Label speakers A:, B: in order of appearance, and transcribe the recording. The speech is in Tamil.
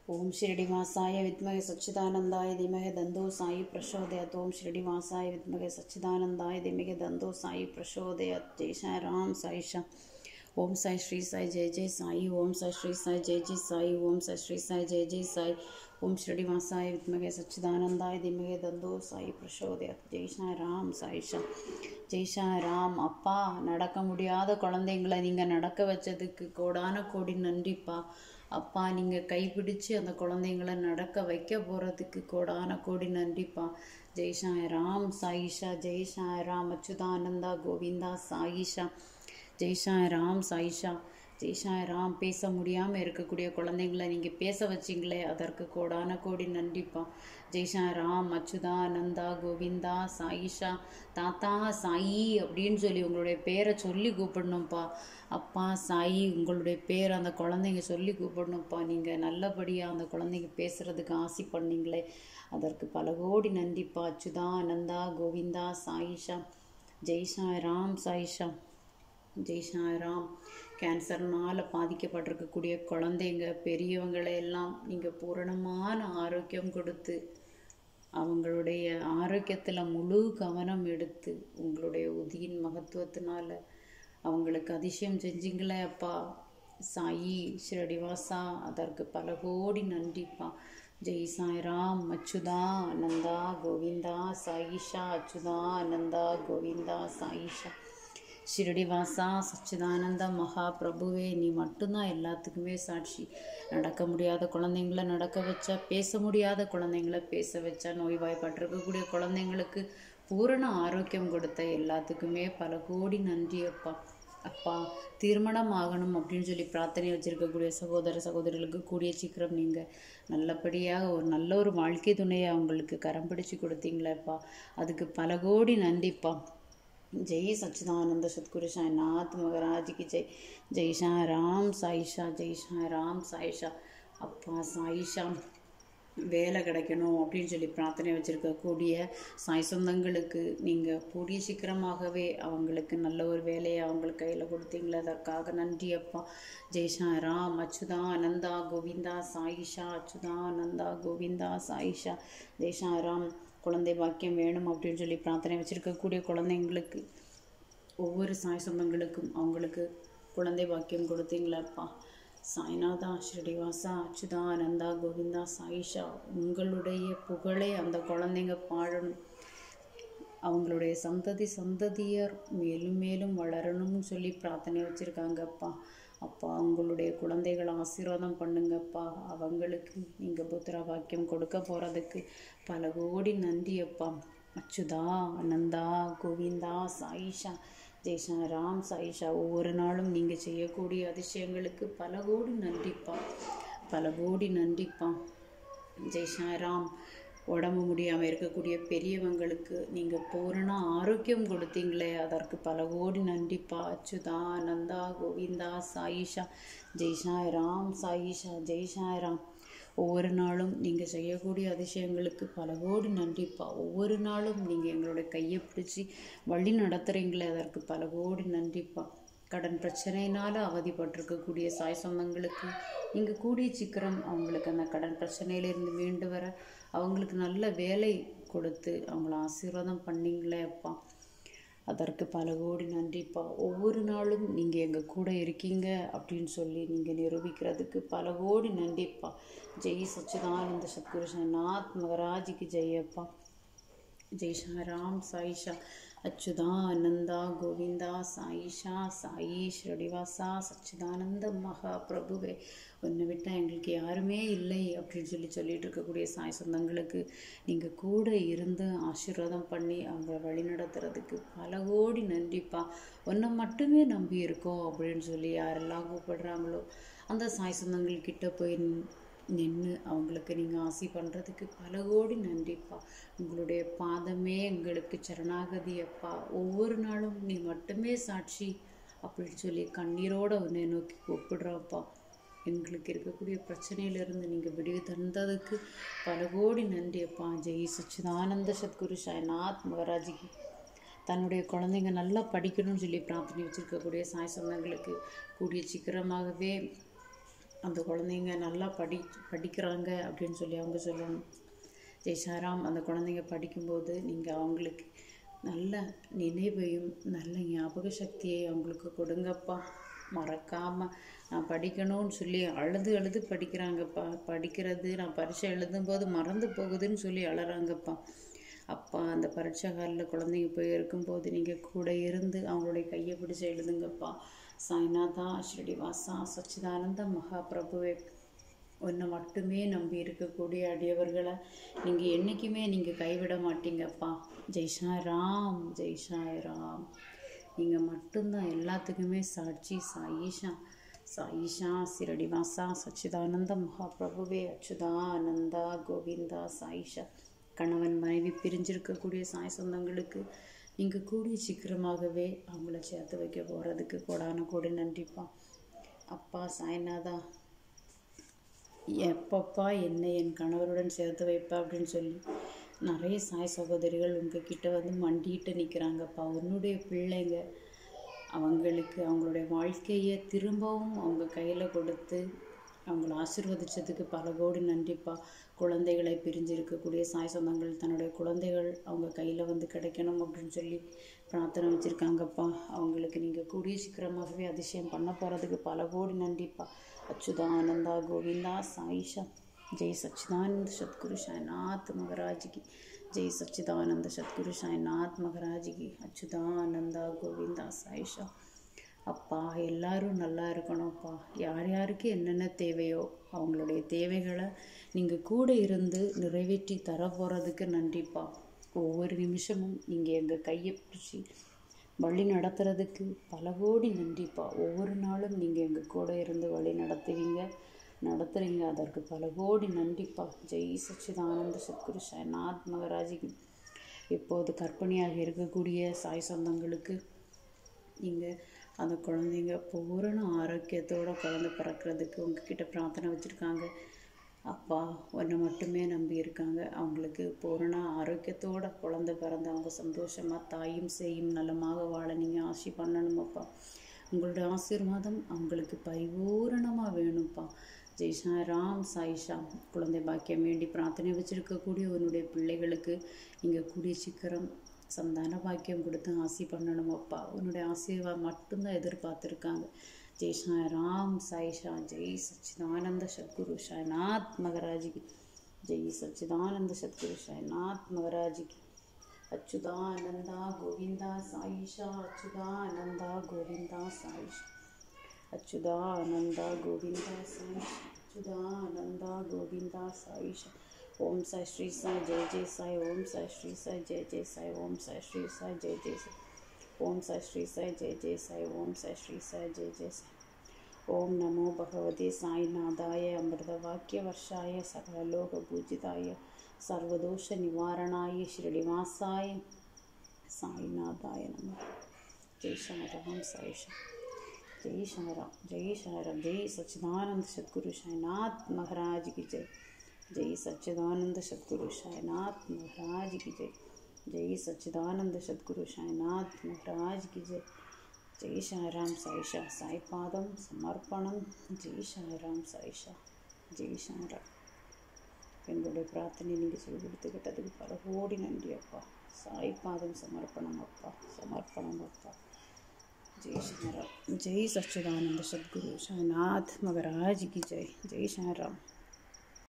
A: ஓம் ஸ்ரீனிவாசாய வித்மகே சச்சிதானந்தாய திமகே தந்தோ சாயி பிரசோதயத் ஓம் ஸ்ரீனிவாசாய வித்மகே சச்சிதானந்தாய திமகே தந்தோ சாயி பிரசோதயத் ஜெய் சாய் ராம் சாய் ஷா ஓம் சாய் ஸ்ரீ சாய் ஜெய் ஜெய் சாய் ஓம் சாய் ஸ்ரீ சாய் ஜெய் ஜெய் சாய் ஓம் சாய் ஸ்ரீ சாய் ஜெய் ஜெய் சாய் ஓம் ஸ்ரீனிவாசாய வித்மகே சச்சிதானந்தாய திமகே தந்தோ சாயி பிரசோதயத் ஜெய் சாய் ராம் சாய் ஷா ஜெய் சாய் ராம் அப்பா நடக்க முடியாத குழந்தைங்களை நீங்கள் நடக்க வச்சதுக்கு கோடான கோடி நன்றிப்பா அப்பா நீங்கள் கைப்பிடிச்சு அந்த குழந்தைங்கள நடக்க வைக்க போகிறதுக்கு கோடான கோடி நன்றிப்பா ஜெய் சாய் ராம் சாயிஷா ஜெய் சாய் ராம் அச்சுதானந்தா கோவிந்தா சாயிஷா ஜெய் சாய் ராம் சாயிஷா ஜெய் சாய் ராம் பேச முடியாமல் இருக்கக்கூடிய குழந்தைங்கள நீங்கள் பேச வச்சிங்களே அதற்கு கோடான கோடி நன்றிப்பா ஜெய் சாய் ராம் அச்சுதானந்தா கோவிந்தா சாயிஷா தாத்தா சாயி அப்படின்னு சொல்லி உங்களுடைய பேரை சொல்லி கூப்பிடணும்ப்பா அப்பா சாயி உங்களுடைய பேர் அந்த குழந்தைங்க சொல்லி கூப்பிடணும்ப்பா நீங்கள் நல்லபடியாக அந்த குழந்தைங்க பேசுகிறதுக்கு ஆசை பண்ணீங்களே அதற்கு பல கோடி நன்றிப்பா அச்சுதானந்தா கோவிந்தா சாயிஷா ஜெய் சாய் ராம் சாயிஷா ஜெய் சாய்ராம் கேன்சர்னால் பாதிக்கப்பட்டிருக்கக்கூடிய குழந்தைங்க பெரியவங்களை எல்லாம் நீங்கள் பூரணமான ஆரோக்கியம் கொடுத்து அவங்களுடைய ஆரோக்கியத்தில் முழு கவனம் எடுத்து உங்களுடைய உதியின் மகத்துவத்தினால அவங்களுக்கு அதிசயம் செஞ்சீங்களே அப்பா சாயி ஸ்ரீடிவாசா அதற்கு பல கோடி நன்றிப்பா ஜெய் சாய்ராம் அச்சுதா ஆனந்தா கோவிந்தா சாயிஷா அச்சுதா ஆனந்தா கோவிந்தா சாயிஷா ஷிரடிவாசா சச்சிதானந்த மகா பிரபுவே நீ மட்டும்தான் எல்லாத்துக்குமே சாட்சி நடக்க முடியாத குழந்தைங்கள நடக்க வச்சா பேச முடியாத குழந்தைங்கள பேச வச்சா நோய்வாய்ப்பட்டிருக்கக்கூடிய குழந்தைங்களுக்கு பூரண ஆரோக்கியம் கொடுத்த எல்லாத்துக்குமே பல கோடி நன்றி அப்பா அப்பா திருமணம் ஆகணும் அப்படின்னு சொல்லி பிரார்த்தனை வச்சுருக்கக்கூடிய சகோதர சகோதரிகளுக்கு கூடிய சீக்கிரம் நீங்கள் நல்லபடியாக ஒரு நல்ல ஒரு வாழ்க்கை துணையை அவங்களுக்கு கரம் பிடிச்சி கொடுத்தீங்களேப்பா அதுக்கு பல கோடி நன்றிப்பா जय सच्चिदानंद सतगुरु साईनाथ महाराज की जय जय शाह राम साईஷா ஜெய் ஷா ராம் சாயிஷா அப்பா சாயிஷா வேலை கிடைக்கணும் அப்படின்னு சொல்லி பிரார்த்தனை வச்சுருக்கக்கூடிய சாய் சொந்தங்களுக்கு நீங்கள் கூடிய சீக்கிரமாகவே அவங்களுக்கு நல்ல ஒரு வேலையை அவங்களுக்கு கையில் கொடுத்தீங்களே அதற்காக நன்றி அப்பா ஜெய் ஷா ராம் அச்சுதா அனந்தா கோவிந்தா சாயிஷா அச்சுதா அனந்தா கோவிந்தா சாயிஷா ஜெய் ஷா ராம் குழந்தை பாக்கியம் வேணும் அப்படின்னு சொல்லி பிரார்த்தனை வச்சுருக்கக்கூடிய குழந்தைங்களுக்கு ஒவ்வொரு சாய் சொந்தங்களுக்கும் அவங்களுக்கு குழந்தை பாக்கியம் கொடுத்தீங்களாப்பா சாய்நாதா ஸ்ரீனிவாசா அச்சுதா ஆனந்தா கோவிந்தா சாயிஷா உங்களுடைய புகழை அந்த குழந்தைங்க பாடணும் அவங்களுடைய சந்ததி சந்ததியர் மேலும் மேலும் வளரணும்னு சொல்லி பிரார்த்தனை வச்சுருக்காங்கப்பா அப்பா உங்களுடைய குழந்தைகளை ஆசீர்வாதம் பண்ணுங்கப்பா அவங்களுக்கு நீங்கள் புத்திர வாக்கியம் கொடுக்க போகிறதுக்கு பல கோடி நன்றி அப்பா அச்சுதா அனந்தா கோவிந்தா சாயிஷா ஜெய்ஷா ராம் சாயிஷா ஒவ்வொரு நாளும் நீங்கள் செய்யக்கூடிய அதிசயங்களுக்கு பல கோடி நன்றிப்பா பல கோடி நன்றிப்பா ஜெய்ஷா ராம் உடம்பு முடியாமல் இருக்கக்கூடிய பெரியவங்களுக்கு நீங்கள் பூரண ஆரோக்கியம் கொடுத்தீங்களே அதற்கு பல கோடி நன்றிப்பா அச்சுதா நந்தா கோவிந்தா சாயிஷா ஜெய் சாய் ராம் சாயிஷா ஜெய் சாய் ராம் ஒவ்வொரு நாளும் நீங்கள் செய்யக்கூடிய அதிசயங்களுக்கு பல கோடி நன்றிப்பா ஒவ்வொரு நாளும் நீங்கள் எங்களுடைய கையை பிடிச்சி வழி நடத்துகிறீங்களே அதற்கு பல கோடி நன்றிப்பா கடன் பிரச்சனையினால் அவதிப்பட்டிருக்கக்கூடிய சாய் சொந்தங்களுக்கு நீங்கள் கூடிய சீக்கிரம் அவங்களுக்கு அந்த கடன் பிரச்சனையிலேருந்து மீண்டு வர அவங்களுக்கு நல்ல வேலை கொடுத்து அவங்கள ஆசீர்வாதம் பண்ணிங்களே அப்பா அதற்கு பல கோடி நன்றிப்பா ஒவ்வொரு நாளும் நீங்கள் எங்கள் கூட இருக்கீங்க அப்படின்னு சொல்லி நீங்கள் நிரூபிக்கிறதுக்கு பல கோடி நன்றிப்பா ஜெய் சச்சிதானந்த சத்குருஷநாத் மகராஜிக்கு ஜெயப்பா ஜெய் ஷா ராம் சாயிஷா அச்சுதா அனந்தா கோவிந்தா சாயிஷா சாயி ஸ்ரீனிவாசா சச்சிதானந்த மகா பிரபுவே உன்னை விட்டால் எங்களுக்கு யாருமே இல்லை அப்படின்னு சொல்லி சொல்லிட்டு இருக்கக்கூடிய சாய் சொந்தங்களுக்கு நீங்கள் கூட இருந்து ஆசீர்வாதம் பண்ணி அவங்கள வழி நடத்துறதுக்கு பல கோடி நன்றிப்பா உன்னை மட்டுமே நம்பி இருக்கோம் அப்படின்னு சொல்லி யாரெல்லாம் கூப்பிடுறாங்களோ அந்த சாய் சொந்தங்கள்கிட்ட போய் நின்று அவங்களுக்கு நீங்கள் ஆசை பண்ணுறதுக்கு பல கோடி நன்றிப்பா உங்களுடைய பாதமே எங்களுக்கு சரணாகதி அப்பா ஒவ்வொரு நாளும் நீ மட்டுமே சாட்சி அப்படின்னு சொல்லி கண்ணீரோட உன்னை நோக்கி கூப்பிடுறப்பா எங்களுக்கு இருக்கக்கூடிய பிரச்சனையிலிருந்து நீங்கள் விடிவு தந்ததுக்கு பல கோடி நன்றி அப்பா ஜெய் சச்சிதானந்த சத்குரு சாய்நாத் மகராஜிக்கு தன்னுடைய குழந்தைங்க நல்லா படிக்கணும்னு சொல்லி பிரார்த்தனை வச்சுருக்கக்கூடிய சாய் சொந்தங்களுக்கு கூடிய சீக்கிரமாகவே அந்த குழந்தைங்க நல்லா படி படிக்கிறாங்க அப்படின்னு சொல்லி அவங்க சொல்லணும் ஜெய் சாராம் அந்த குழந்தைங்க படிக்கும்போது நீங்கள் அவங்களுக்கு நல்ல நினைவையும் நல்ல ஞாபக சக்தியை அவங்களுக்கு கொடுங்கப்பா மறக்காமல் நான் படிக்கணும்னு சொல்லி அழுது அழுது படிக்கிறாங்கப்பா படிக்கிறது நான் பரீட்சை எழுதும்போது மறந்து போகுதுன்னு சொல்லி அழறாங்கப்பா அப்பா அந்த பரீட்சை காலில் குழந்தைங்க போய் இருக்கும்போது நீங்கள் கூட இருந்து அவங்களுடைய கையை பிடிச்சி எழுதுங்கப்பா சாய்நாதா ஸ்ரீனிவாசா சச்சிதானந்த மகாபிரபுவே உன்னை மட்டுமே நம்பி இருக்கக்கூடிய அடியவர்களை நீங்கள் என்றைக்குமே நீங்கள் கைவிட மாட்டீங்கப்பா ஜெய் ராம் ஜெய் ராம் நீங்கள் மட்டும்தான் எல்லாத்துக்குமே சாட்சி சாயிஷா சாயிஷா சிரடிவாசா சச்சிதானந்த மகாபிரபுவே அச்சுதானந்தா கோவிந்தா சாயிஷா கணவன் மனைவி பிரிஞ்சிருக்கக்கூடிய சாய் சொந்தங்களுக்கு நீங்கள் கூடிய சீக்கிரமாகவே அவங்கள சேர்த்து வைக்க போகிறதுக்கு கோடான கோடி நன்றிப்பா அப்பா சாய்நாதா எப்பப்பா என்னை என் கணவருடன் சேர்த்து வைப்பா அப்படின்னு சொல்லி நிறைய சாய் சகோதரிகள் உங்ககிட்ட வந்து மண்டிட்டு நிற்கிறாங்கப்பா உன்னுடைய பிள்ளைங்க அவங்களுக்கு அவங்களுடைய வாழ்க்கையை திரும்பவும் அவங்க கையில் கொடுத்து அவங்கள ஆசீர்வதிச்சதுக்கு பல கோடி நன்றிப்பா குழந்தைகளை பிரிஞ்சிருக்கக்கூடிய சாய் சொந்தங்கள் தன்னுடைய குழந்தைகள் அவங்க கையில் வந்து கிடைக்கணும் அப்படின்னு சொல்லி பிரார்த்தனை வச்சுருக்காங்கப்பா அவங்களுக்கு நீங்கள் கூடிய சீக்கிரமாகவே அதிசயம் பண்ண போகிறதுக்கு பல கோடி நன்றிப்பா அச்சுதானந்தா கோவிந்தா சாயிஷா ஜெய் சச்சிதானந்த சத்குரு சாய்நாத் மகராஜ் கி ஜெய் சச்சிதானந்த சத்குரு சாய்நாத் மகராஜ் கி அச்சுதானந்தா கோவிந்தா சாயிஷா அப்பா எல்லாரும் நல்லா இருக்கணும்ப்பா யார் யாருக்கு என்னென்ன தேவையோ அவங்களுடைய தேவைகளை நீங்கள் கூட இருந்து நிறைவேற்றி தர போகிறதுக்கு நன்றிப்பா ஒவ்வொரு நிமிஷமும் நீங்கள் எங்கள் கையை பிடிச்சி வழி நடத்துறதுக்கு பல கோடி நன்றிப்பா ஒவ்வொரு நாளும் நீங்கள் எங்கள் கூட இருந்து வழி நடத்துவீங்க நடத்துகிறீங்க அதற்கு பல கோடி நன்றிப்பா ஜெய் சச்சிதானந்த சத்குரு சாய்நாத் மகராஜிக்கு இப்போது கற்பனையாக இருக்கக்கூடிய சாய் சொந்தங்களுக்கு நீங்கள் அந்த குழந்தைங்க பூரண ஆரோக்கியத்தோட குழந்தை பிறக்கிறதுக்கு உங்ககிட்ட பிரார்த்தனை வச்சுருக்காங்க அப்பா உன்னை மட்டுமே நம்பி இருக்காங்க அவங்களுக்கு பூரண ஆரோக்கியத்தோட குழந்தை பிறந்து அவங்க சந்தோஷமாக தாயும் செய்யும் நலமாக வாழ நீங்கள் ஆசி பண்ணணும் அப்பா உங்களுடைய ஆசீர்வாதம் அவங்களுக்கு பரிபூரணமாக வேணும்ப்பா ஜெய்ஷா ராம் சாயிஷா குழந்தை பாக்கியம் வேண்டி பிரார்த்தனை வச்சுருக்கக்கூடிய உன்னுடைய பிள்ளைகளுக்கு நீங்கள் கூடிய சீக்கிரம் சந்தான பாக்கியம் கொடுத்து ஆசி பண்ணணும் அப்பா உன்னுடைய ஆசீர்வாதம் மட்டும்தான் எதிர்பார்த்துருக்காங்க ஜெய் ராம் சாயிஷா ஜெய் சச்சிதானந்த சத்குரு சாய்நாத் மகராஜிக்கு ஜெய் சச்சிதானந்த சத்குரு சாய்நாத் மகராஜிக்கு அச்சுதானந்தா கோவிந்தா சாயிஷா அச்சுதானந்தா கோவிந்தா சாயிஷா அச்சுதானந்தா கோவிந்தா சாயிஷா அச்சுதானந்தா கோவிந்தா சாயிஷா ஓம் சாய் ஸ்ரீ சாய் ஜெய ஜெய சாய் ஓம் சாய் ஸ்ரீ சாய் ஜெய ஜெய சாய் ஓம் சாய் ஸ்ரீ சாய் ஜெய ஜெய சாய் ஓம் சாய் ஸ்ரீ சாய் ஜெய ஜெய சாய் ஓம் சாய் ஸ்ரீ சாய் ஜெய ஜெய சாய் ஓம் நமோ பகவதே சாய்நாதாய அமிர்தவாக்கியவர்ஷாய சகலலோகபூஜிதாய சர்வதோஷ நிவாரணாய ஸ்ரீனிவாசாய சாய்நாதாய நம ஜெய் ஷாராம் சாயிஷா ஜெய் ஷாராம் ஜெய் ஷாராம் ஜெய் சச்சிதானந்த சத்குரு சாய்நாத் மகாராஜ் की जय जय सच्चिदानंद सदगुरु साईनाथ महाराज की जय जय सच्चिदानंद सदगुरु साईनाथ महाराज की जय जय साईराम साईशा साई पादम समर्पणம் ஜெய் சாய்ராம் சாயிஷா ஜெய் சாய்ராம் எங்களுடைய பிரார்த்தனை நீங்கள் சொல்லி கொடுத்துக்கிட்டதுக்கு பல கோடி நன்றி அப்பா சாய் பாதம் சமர்ப்பணம் அப்பா சமர்ப்பணம் அப்பா जय श्री राम जय सच्चिदानंद सदगुरु साईनाथ मगराज की जय जय श्री राम